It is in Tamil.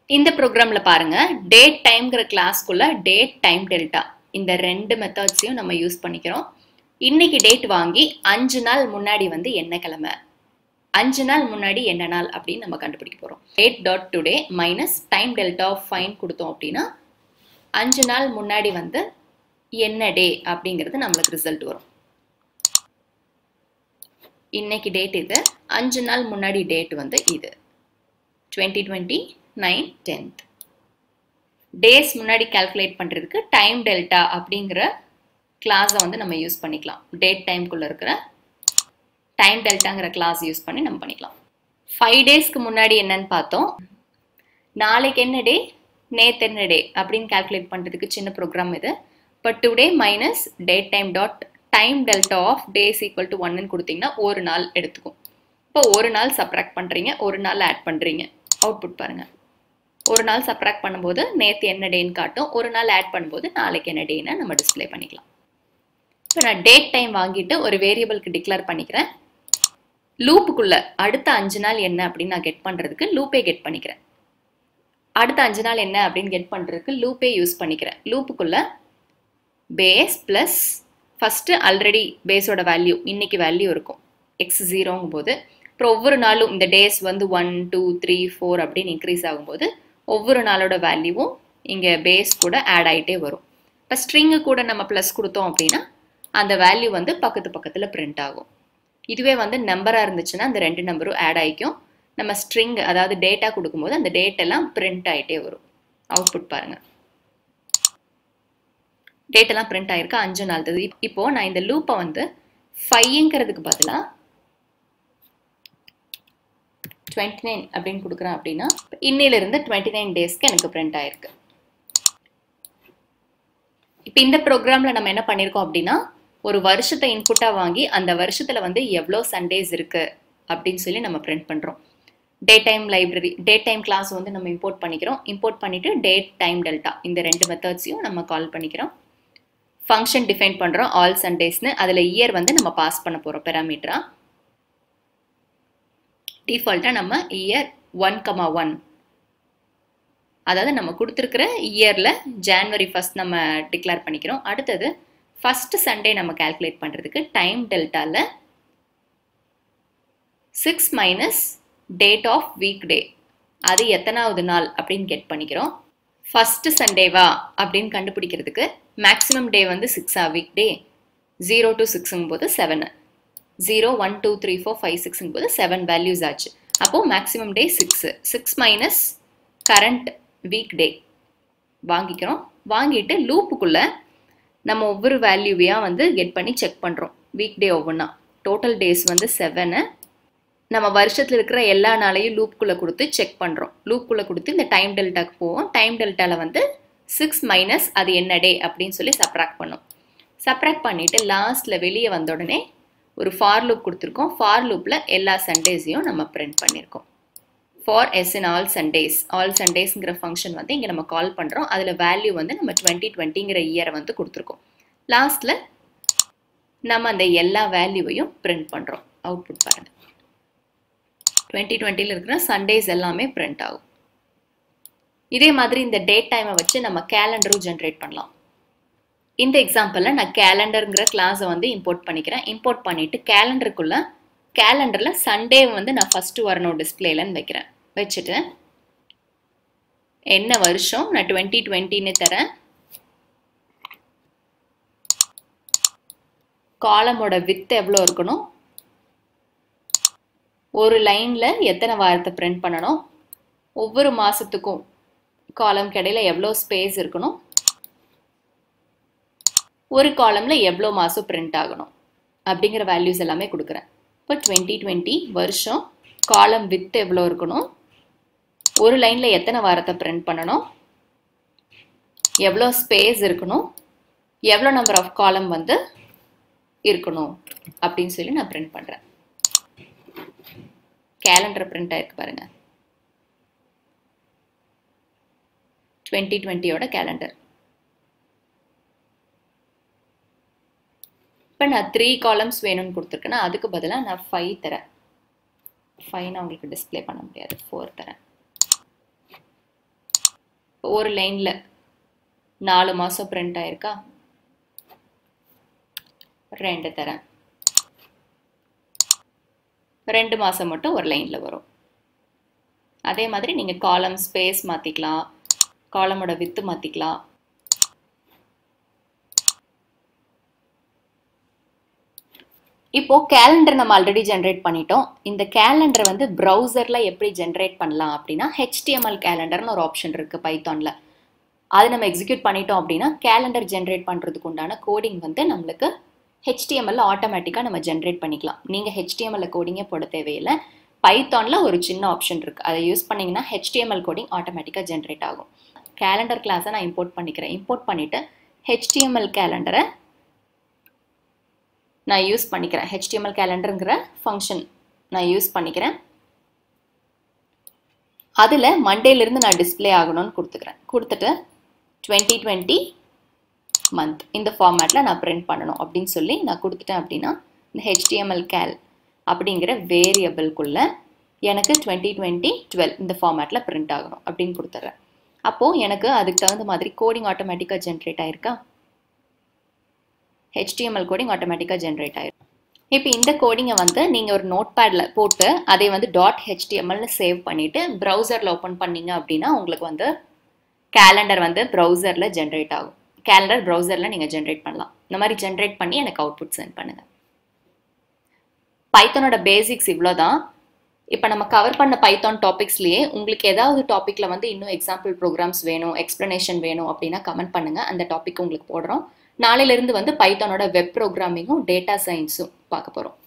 இந்த ப்ரோக்ராமில் பாருங்க டேட் டைம்ங்கிற கிளாஸ்க்குள்ள டேட் டைம் டெல்டா இந்த ரெண்டு மெத்தட்ஸையும் நம்ம யூஸ் பண்ணிக்கிறோம் இன்னைக்கு டேட் வாங்கி அஞ்சு நாள் முன்னாடி வந்து என்ன கிழமை அஞ்சு நாள் முன்னாடி என்ன நாள் அப்படின்னு நம்ம கண்டுபிடிக்க போகிறோம் date dot today minus time delta of five கொடுத்தோம் அப்படின்னா அஞ்சு நாள் முன்னாடி வந்து என்ன டே அப்படிங்கிறது நம்மளுக்கு ரிசல்ட் வரும் இன்னைக்கு டேட் இது அஞ்சு நாள் முன்னாடி டேட் வந்து இது twenty twenty nine tenth days முன்னாடி கால்குலேட் பண்ணுறதுக்கு டைம் டெல்டா அப்படிங்கிற கிளாஸை வந்து நம்ம யூஸ் பண்ணிக்கலாம் டேட் டைம்குள்ளே இருக்கிற டைம் டெல்டாங்கிற கிளாஸ் யூஸ் பண்ணி நம்ம பண்ணிக்கலாம் ஃபைவ் டேஸ்க்கு முன்னாடி என்னன்னு பார்த்தோம் நாளைக்கு என்ன டே நேத்து என்ன டே அப்படின்னு கால்குலேட் பண்ணுறதுக்கு சின்ன ப்ரோக்ராம் இது but today minus date time dot time delta of days equal to ஒன்னு கொடுத்தீங்கன்னா ஒரு நாள் எடுத்துக்கும் இப்போ ஒரு நாள் சப்ராக்ட் பண்ணுறீங்க ஒரு நாள் ஆட் பண்ணுறீங்க அவுட்புட் பாருங்கள் ஒரு நாள் சப்ராக்ட் பண்ணும்போது நேற்று என்ன டேன்னு காட்டும் ஒரு நாள் ஆட் பண்ணும்போது நாளைக்கு என்ன டேன்னு நம்ம டிஸ்பிளே பண்ணிக்கலாம் இப்போ நான் டேட் டைம் வாங்கிட்டு ஒரு வேரியபிளுக்கு டிக்ளேர் பண்ணிக்கிறேன் லூப்புக்குள்ள அடுத்த அஞ்சு நாள் என்ன அப்படின்னு நான் கெட் பண்ணுறதுக்கு லூப்பே கெட் பண்ணிக்கிறேன் அடுத்த அஞ்சு நாள் என்ன அப்படின்னு கெட் பண்ணுறதுக்கு லூப்பே யூஸ் பண்ணிக்கிறேன் லூப்புக்குள்ள பேஸ் ப்ளஸ் ஃபஸ்ட்டு ஆல்ரெடி பேஸோட வேல்யூ இன்னைக்கு வேல்யூ இருக்கும் எக்ஸ் ஜீரோங்கும் போது அப்புறம் ஒவ்வொரு நாளும் இந்த டேஸ் வந்து ஒன் டூ த்ரீ ஃபோர் அப்படின்னு இன்க்ரீஸ் ஆகும்போது ஒவ்வொரு நாளோட வேல்யூவும் இங்கே பேஸ் கூட ஆட் ஆகிட்டே வரும் இப்போ ஸ்ட்ரிங்கு கூட நம்ம ப்ளஸ் கொடுத்தோம் அப்படின்னா அந்த வேல்யூ வந்து பக்கத்து பக்கத்தில் பிரிண்ட் ஆகும் இதுவே வந்து நம்பராக இருந்துச்சுன்னா அந்த ரெண்டு நம்பரும் ஆட் ஆகிக்கும் நம்ம ஸ்ட்ரிங் அதாவது டேட்டா கொடுக்கும்போது அந்த டேட் எல்லாம் பிரிண்ட் ஆகிட்டே வரும் அவுட்புட் பாருங்கள் டேட் எல்லாம் பிரிண்ட் ஆயிருக்கு அஞ்சு நாள் தது இப்போ நான் இந்த லூப்பை வந்து ஃபைங்கிறதுக்கு பதிலாக டுவெண்ட்டி நைன் அப்படின்னு கொடுக்குறேன் அப்படின்னா இன்னிலிருந்து டுவெண்ட்டி நைன் டேஸ்க்கு எனக்கு பிரிண்ட் ஆயிருக்கு இப்போ இந்த ப்ரோக்ராமில் நம்ம என்ன பண்ணியிருக்கோம் அப்படின்னா ஒரு வருஷத்தை இன்புட்டாக வாங்கி அந்த வருஷத்தில் வந்து எவ்வளோ சண்டேஸ் இருக்குது அப்படின்னு சொல்லி நம்ம பிரிண்ட் பண்ணுறோம் date time library date time class வந்து நம்ம இம்போர்ட் பண்ணிக்கிறோம் இம்போர்ட் பண்ணிவிட்டு டேட் டைம் டெல்டா இந்த ரெண்டு மெத்தட்ஸையும் நம்ம கால் பண்ணிக்கிறோம் ஃபங்க்ஷன் டிஃபைன் பண்ணுறோம் ஆல் சண்டேஸ்னு அதில் இயர் வந்து நம்ம பாஸ் பண்ண போகிறோம் பெராமீட்டரா டிஃபால்ட்டாக நம்ம இயர் ஒன் கமா ஒன் அதாவது நம்ம கொடுத்துருக்கிற இயரில் ஜான்வரி ஃபஸ்ட் நம்ம டிக்ளேர் பண்ணிக்கிறோம் அடுத்தது ஃபஸ்ட்டு சண்டே நம்ம கால்குலேட் பண்ணுறதுக்கு டைம் டெல்டாவில் six minus date of week day அது எத்தனாவது நாள் அப்படின்னு கெட் பண்ணிக்கிறோம் ஃபஸ்ட்டு சண்டேவா அப்படின்னு கண்டுபிடிக்கிறதுக்கு மேக்ஸிமம் டே வந்து சிக்ஸா வீக் டே ஜீரோ டு சிக்ஸுங்கும் போது seven zero one two three four five சிக்ஸுங்கும் போது செவன் வேல்யூஸ் ஆச்சு அப்போது maximum day six six minus current week day வாங்கிக்கிறோம் வாங்கிட்டு லூப்புக்குள்ளே நம்ம ஒவ்வொரு வேல்யூவையாக வந்து கெட் பண்ணி செக் பண்ணுறோம் வீக் டே ஒவ்வொன்றா டோட்டல் டேஸ் வந்து செவனு நம்ம வருஷத்தில் இருக்கிற எல்லா நாளையும் லூப்புக்குள்ளே கொடுத்து செக் பண்ணுறோம் லூப்புக்குள்ளே கொடுத்து இந்த டைம் டெல்டாக்கு போவோம் டைம் டெல்டாவில் வந்து சிக்ஸ் மைனஸ் அது என்ன டே அப்படின்னு சொல்லி சப்ராக்ட் பண்ணோம் சப்ராக்ட் பண்ணிவிட்டு லாஸ்ட்டில் வெளியே வந்த உடனே ஒரு ஃபார் லூப் கொடுத்துருக்கோம் ஃபார் லூப்பில் எல்லா சண்டேஸையும் நம்ம பிரிண்ட் பண்ணியிருக்கோம் for S in all Sundays all சண்டேஸ்ங்கிற ஃபங்க்ஷன் வந்து இங்கே நம்ம கால் பண்ணுறோம் அதில் வேல்யூ வந்து நம்ம டுவெண்ட்டி டுவெண்ட்டிங்கிற இயரை வந்து கொடுத்துருக்கோம் லாஸ்ட்டில் நம்ம அந்த எல்லா வேல்யூவையும் பிரிண்ட் பண்ணுறோம் அவுட்புட் பாருங்கள் டுவெண்ட்டி டுவெண்ட்டியில் இருக்கிற சண்டேஸ் எல்லாமே பிரிண்ட் ஆகும் இதே மாதிரி இந்த டேட் டைமை வச்சு நம்ம கேலண்டரும் ஜென்ரேட் பண்ணலாம் இந்த எக்ஸாம்பிளில் நான் கேலண்டருங்கிற கிளாஸை வந்து இம்போர்ட் பண்ணிக்கிறேன் இம்போர்ட் பண்ணிவிட்டு கேலண்டருக்குள்ளே கேலண்டரில் சண்டே வந்து நான் ஃபஸ்ட்டு வரணும் டிஸ்பிளேலன்னு வைக்கிறேன் வச்சுட்டு என்ன வருஷம் நான் டுவெண்ட்டி டுவெண்ட்டின்னு தரேன் காலமோட வித் எவ்வளோ இருக்கணும் ஒரு லைனில் எத்தனை வாரத்தை பிரிண்ட் பண்ணணும் ஒவ்வொரு மாதத்துக்கும் காலம் கடையில் எவ்வளோ ஸ்பேஸ் இருக்கணும் ஒரு காலமில் எவ்வளோ மாதம் பிரிண்ட் ஆகணும் அப்படிங்கிற வேல்யூஸ் எல்லாமே கொடுக்குறேன் இப்போ டுவெண்ட்டி டுவெண்ட்டி வருஷம் காலம் வித் எவ்வளோ இருக்கணும் ஒரு லைனில் எத்தனை வாரத்தை பிரிண்ட் பண்ணணும் எவ்வளோ ஸ்பேஸ் இருக்கணும் எவ்வளோ நம்பர் ஆஃப் காலம் வந்து இருக்கணும் அப்படின்னு சொல்லி நான் பிரிண்ட் பண்ணுறேன் கேலண்டர் பிரிண்ட் ஆயிருக்கு பாருங்க டுவெண்ட்டி டுவெண்ட்டியோட கேலண்டர் இப்போ நான் த்ரீ காலம்ஸ் வேணும்னு கொடுத்துருக்கேன்னா அதுக்கு பதிலாக நான் ஃபைவ் தரேன் ஃபைவ் நான் உங்களுக்கு டிஸ்பிளே பண்ண முடியாது ஃபோர் தரேன் ஒரு லைனில் நாலு மாதம் பிரிண்ட் ஆயிருக்கா ரெண்டு தரேன் ரெண்டு மாதம் மட்டும் ஒரு லைனில் வரும் அதே மாதிரி நீங்கள் காலம் ஸ்பேஸ் மாற்றிக்கலாம் காலமோட வித்து மாற்றிக்கலாம் இப்போ கேலண்டர் நம்ம ஆல்ரெடி ஜென்ரேட் பண்ணிட்டோம் இந்த கேலண்டர் வந்து ப்ரௌசரில் எப்படி ஜென்ரேட் பண்ணலாம் அப்படின்னா ஹெச்டிஎம்எல் கேலண்டர்னு ஒரு ஆப்ஷன் இருக்குது பைத்தானில் அது நம்ம எக்ஸிக்யூட் பண்ணிட்டோம் அப்படின்னா கேலண்டர் ஜென்ரேட் பண்ணுறதுக்கு உண்டான கோடிங் வந்து நம்மளுக்கு ஹெச்டிஎம்எல் ஆட்டோமேட்டிக்காக நம்ம ஜென்ரேட் பண்ணிக்கலாம் நீங்கள் ஹெச்டிஎம்எல்ல கோடிங்கே போட தேவையில்லை பைத்தானில் ஒரு சின்ன ஆப்ஷன் இருக்குது அதை யூஸ் பண்ணிங்கன்னா ஹெச்டிஎம்எல் கோடிங் ஆட்டோமேட்டிக்காக ஜென்ரேட் ஆகும் கேலண்டர் கிளாஸை நான் இம்போர்ட் பண்ணிக்கிறேன் இம்போர்ட் பண்ணிவிட்டு ஹெச்டிஎம்எல் கேலண்டரை நான் யூஸ் பண்ணிக்கிறேன் ஹெச்டிஎம்எல் கேலண்டருங்கிற ஃபங்க்ஷன் நான் யூஸ் பண்ணிக்கிறேன் அதில் மண்டேலேருந்து நான் டிஸ்பிளே ஆகணும்னு கொடுத்துக்கிறேன் கொடுத்துட்டு டுவெண்ட்டி டுவெண்ட்டி மந்த் இந்த ஃபார்மேட்டில் நான் பிரிண்ட் பண்ணணும் அப்படின்னு சொல்லி நான் கொடுத்துட்டேன் அப்படின்னா இந்த ஹெச்டிஎம்எல் கேல் அப்படிங்கிற வேரியபிள்குள்ளே எனக்கு டுவெண்ட்டி டுவெண்ட்டி டுவெல் இந்த ஃபார்மேட்டில் பிரிண்ட் ஆகணும் அப்படின்னு கொடுத்துட்றேன் அப்போது எனக்கு அதுக்கு தகுந்த மாதிரி கோடிங் ஆட்டோமேட்டிக்காக ஜென்ரேட் ஆயிருக்கா ஹெச்டிஎம்எல் கோடிங் ஆட்டோமேட்டிக்காக ஜென்ரேட் ஆயிரும் இப்போ இந்த கோடிங்கை வந்து நீங்கள் ஒரு நோட் பேடில் போட்டு அதை வந்து டாட் ஹெச்டிஎம்எல்னு சேவ் பண்ணிவிட்டு ப்ரௌசரில் ஓப்பன் பண்ணீங்க அப்படின்னா உங்களுக்கு வந்து கேலண்டர் வந்து ப்ரௌசரில் ஜென்ரேட் ஆகும் கேலண்டர் ப்ரௌசரில் நீங்கள் ஜென்ரேட் பண்ணலாம் இந்த மாதிரி ஜென்ரேட் பண்ணி எனக்கு அவுட்புட் சென்ட் பண்ணுங்கள் பைத்தனோட பேசிக்ஸ் இவ்வளோ தான் இப்போ நம்ம கவர் பண்ண பைத்தான் டாபிக்ஸ்லேயே உங்களுக்கு ஏதாவது டாப்பிக்கில் வந்து இன்னும் எக்ஸாம்பிள் ப்ரோக்ராம்ஸ் வேணும் எக்ஸ்ப்ளனேஷன் வேணும் அப்படின்னா கமெண்ட் பண்ணுங்கள் அந்த டாபிக் உங்களுக்கு போடுறோம் நாளையிலேருந்து வந்து பைத்தானோட வெப் ப்ரோக்ராமிங்கும் டேட்டா சயின்ஸும் பார்க்க போகிறோம்